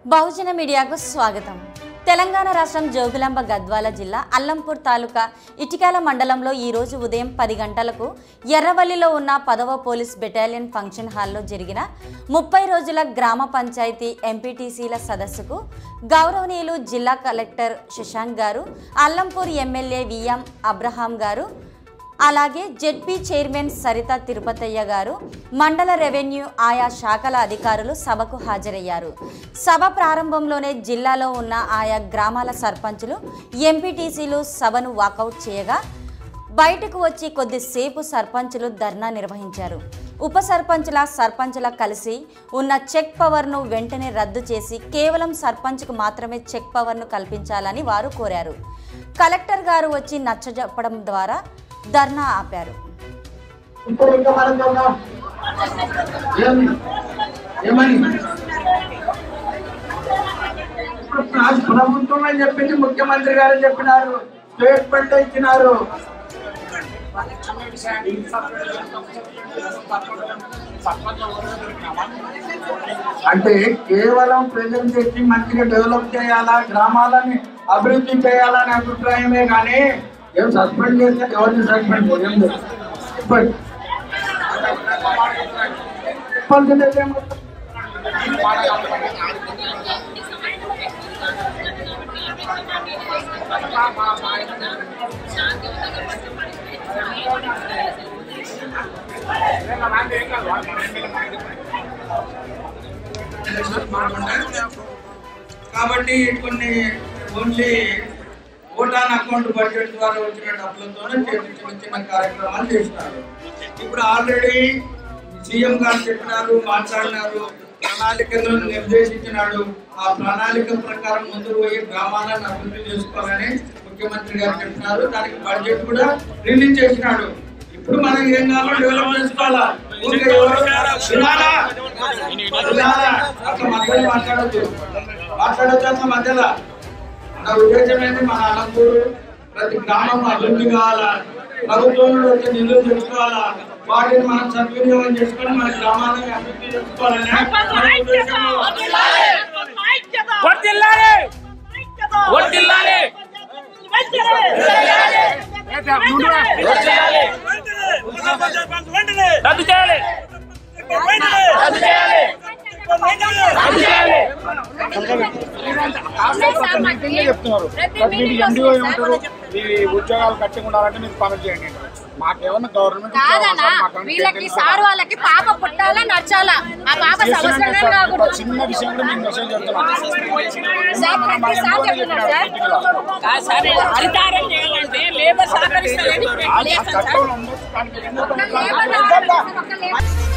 బహుజన మీడియాకు స్వాగతం తెలంగాణ రాష్ట్రం జోగులాంబ గద్వాల జిల్లా అల్లంపూర్ తాలూకా ఇటికాల మండలంలో ఈ రోజు ఉదయం పది గంటలకు ఎర్రవల్లిలో ఉన్న పదవ పోలీస్ బెటాలియన్ ఫంక్షన్ హాల్లో జరిగిన ముప్పై రోజుల గ్రామ పంచాయతీ ఎంపీటీసీల సదస్సుకు గౌరవనీయులు జిల్లా కలెక్టర్ శశాంక్ గారు అల్లంపూర్ ఎమ్మెల్యే విఎం అబ్రహాం గారు అలాగే జెడ్పీ చైర్మన్ సరిత తిరుపతయ్య గారు మండల రెవెన్యూ ఆయా శాఖల అధికారులు సభకు హాజరయ్యారు సభ ప్రారంభంలోనే జిల్లాలో ఉన్న ఆయా గ్రామాల సర్పంచులు ఎంపీటీసీలు సభను వాకౌట్ చేయగా బయటకు వచ్చి కొద్దిసేపు సర్పంచులు ధర్నా నిర్వహించారు ఉప సర్పంచుల సర్పంచుల కలిసి ఉన్న చెక్ పవర్ను వెంటనే రద్దు చేసి కేవలం సర్పంచ్కు మాత్రమే చెక్ పవర్ను కల్పించాలని వారు కోరారు కలెక్టర్ గారు వచ్చి నచ్చజెప్పడం ద్వారా ధర్నా ఆపారు ఇప్పుడు ఇంకా మనం చూద్దాం ఏమి ఏమని ఇప్పుడు ప్ర- ప్రభుత్వం అని చెప్పింది ముఖ్యమంత్రి గారు చెప్పినారు స్టేట్మెంట్ ఇచ్చినారు అంటే కేవలం ప్రజలు తెచ్చి మంచిగా డెవలప్ చేయాలా గ్రామాలని అభివృద్ధి చేయాలనే అభిప్రాయమే కానీ ఏం సస్పెండ్ చేస్తే ఎవరిని సస్పెండ్ చేయం చెప్పండి చెప్పాల్సిందే ఏమవుతుంది? కాబట్టి కొన్ని ఓన్లీ ఓటాన్ అకౌంట్ బడ్జెట్ ద్వారా వచ్చిన డబ్బులతోనే చిన్న చిన్న చిన్న కార్యక్రమాలు చేసినారు ఇప్పుడు ఆల్రెడీ సీఎం గారు చెప్పినారు మాట్లాడినారు ప్రణాళికలను నిర్దేశించినాడు ఆ ప్రణాళిక ప్రకారం ముందుకు పోయి గ్రామాలను అభివృద్ధి చేసుకోవాలని ముఖ్యమంత్రి గారు చెప్పినారు దానికి బడ్జెట్ కూడా రిలీజ్ చేసినాడు ఇప్పుడు మనం ఏం కావాలో డెవలప్ చేసుకోవాలా ఊరికే ఎవరో వినాలా? వినాలా? అట్లా మధ్యలో మాట్లాడొద్దు మాట్లాడొద్దు అట్లా మధ్యలో నా ఉద్దేశం ఏంటి మన అనంతూరు ప్రతి గ్రామం అభివృద్ధి కావాలా ప్రభుత్వంలో వచ్చే నిధులు తెచ్చుకోవాలా వాటిని మనం సద్వినియోగం చేసుకొని మన గ్రామాలని అభివృద్ధి చేసుకోవాలని మన ఉద్దేశం. వర్దిల్లాలి వర్దిల్లాలి రద్దు చేయాలి రద్దు చేయాలి రద్దు చేయాలి చెప్తున్నారు బట్ మీరు ఎండిఓ ఏమంటారు ఈ ఉద్యోగాలు కట్టి ఉండాలంటే మీరు పనులు చేయండి మాకేమన్నా గవర్నమెంట్ కాదనా వీళ్ళకి సార్ వాళ్ళకి పాప పుట్టాలా నచ్చాలా ఆ పాప సంవత్సరం కాకూడదు చిన్న విషయం కూడా మీకు మెసేజ్ చెప్తున్నాను సార్ ప్రతిసారి చెప్తున్నారు సార్ సరే అధికారం చేయాలంటే లేబర్ సహకరిస్తారని ఆ చట్టంలో ఉండొచ్చు కానీ మీరు ఎందుకు ఒక్క లేబర్ రావాలి, ఒక్క లేబర్